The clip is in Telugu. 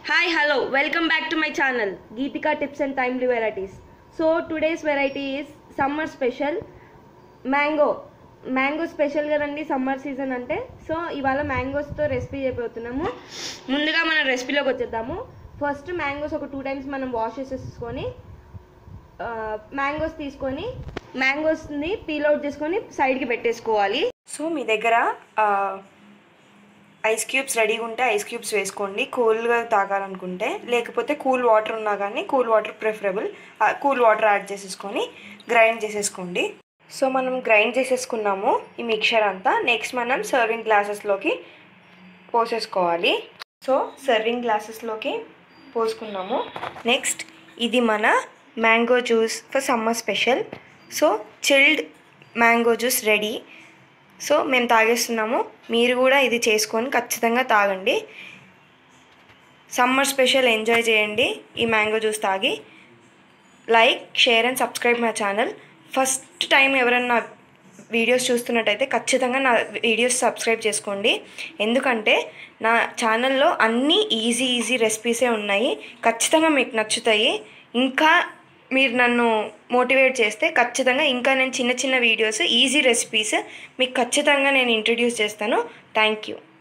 Hi, hello, welcome back to my channel, Geetika Tips and Timely Varieties. So, today's variety is summer special mango mango special కదండి సమ్మర్ సీజన్ అంటే సో ఇవాళ మ్యాంగోస్తో రెసిపీ చేయబోతున్నాము ముందుగా మన రెసిపీలోకి వచ్చేద్దాము ఫస్ట్ మ్యాంగోస్ ఒక టూ టైమ్స్ మనం వాష్ చేసేసుకొని మ్యాంగోస్ తీసుకొని మ్యాంగోస్ని పీల్ అవుట్ చేసుకొని సైడ్కి పెట్టేసుకోవాలి సో మీ దగ్గర ఐస్ క్యూబ్స్ రెడీగా ఉంటే ఐస్ క్యూబ్స్ వేసుకోండి కూల్గా తాగాలనుకుంటే లేకపోతే కూల్ వాటర్ ఉన్నా కానీ cool water preferable cool water add చేసేసుకొని గ్రైండ్ చేసేసుకోండి సో మనం గ్రైండ్ చేసేసుకున్నాము ఈ మిక్చర్ అంతా నెక్స్ట్ మనం సర్వింగ్ గ్లాసెస్లోకి పోసేసుకోవాలి సో సర్వింగ్ గ్లాసెస్లోకి పోసుకున్నాము నెక్స్ట్ ఇది మన mango juice for summer special so chilled mango juice ready so మేము తాగేస్తున్నాము మీరు కూడా ఇది చేసుకొని ఖచ్చితంగా తాగండి సమ్మర్ స్పెషల్ ఎంజాయ్ చేయండి ఈ మ్యాంగో జ్యూస్ తాగి like share and subscribe my channel first time ఎవరన్నా వీడియోస్ చూస్తున్నట్టయితే ఖచ్చితంగా నా వీడియోస్ సబ్స్క్రైబ్ చేసుకోండి ఎందుకంటే నా ఛానల్లో అన్నీ ఈజీ ఈజీ రెసిపీసే ఉన్నాయి ఖచ్చితంగా మీకు నచ్చుతాయి ఇంకా మీరు నన్ను మోటివేట్ చేస్తే ఖచ్చితంగా ఇంకా నేను చిన్న చిన్న వీడియోస్ ఈజీ రెసిపీస్ మీకు ఖచ్చితంగా నేను ఇంట్రడ్యూస్ చేస్తాను థ్యాంక్ యూ